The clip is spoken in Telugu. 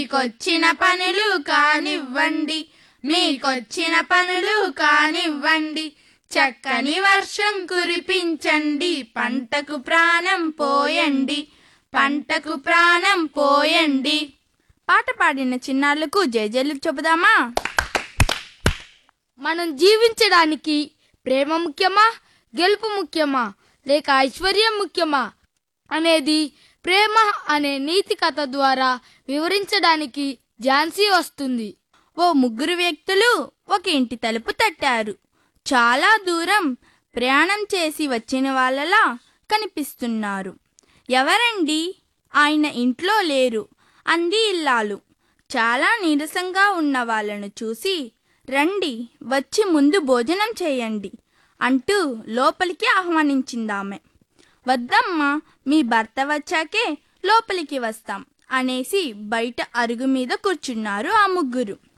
మీకొచ్చిన పనులు కానివ్వండి మీకొచ్చిన పనులు కానివ్వండి చక్కని వర్షం కురిపించండి పంటకు ప్రాణం పోయండి పంటకు ప్రాణం పోయండి పాట పాడిన చిన్నారులకు జయజయలు చెబుదామా మనం జీవించడానికి ప్రేమ ముఖ్యమా గెలుపు ముఖ్యమా లేక ఐశ్వర్యం ముఖ్యమా అనేది ప్రేమ అనే నీతి కథ ద్వారా వివరించడానికి ఝాన్సీ వస్తుంది ఓ ముగ్గురు వ్యక్తులు ఒక ఇంటి తలుపు తట్టారు చాలా దూరం ప్రయాణం చేసి వచ్చిన వాళ్ళలా కనిపిస్తున్నారు ఎవరండి ఆయన ఇంట్లో లేరు అంది ఇల్లాలు చాలా నీరసంగా ఉన్న వాళ్ళను చూసి రండి వచ్చి ముందు భోజనం చేయండి అంటూ లోపలికి ఆహ్వానించిందామె వద్దమ్మా మీ భర్త వచ్చాకే లోపలికి వస్తాం అనేసి బయట అరుగు మీద కూర్చున్నారు ఆ ముగ్గురు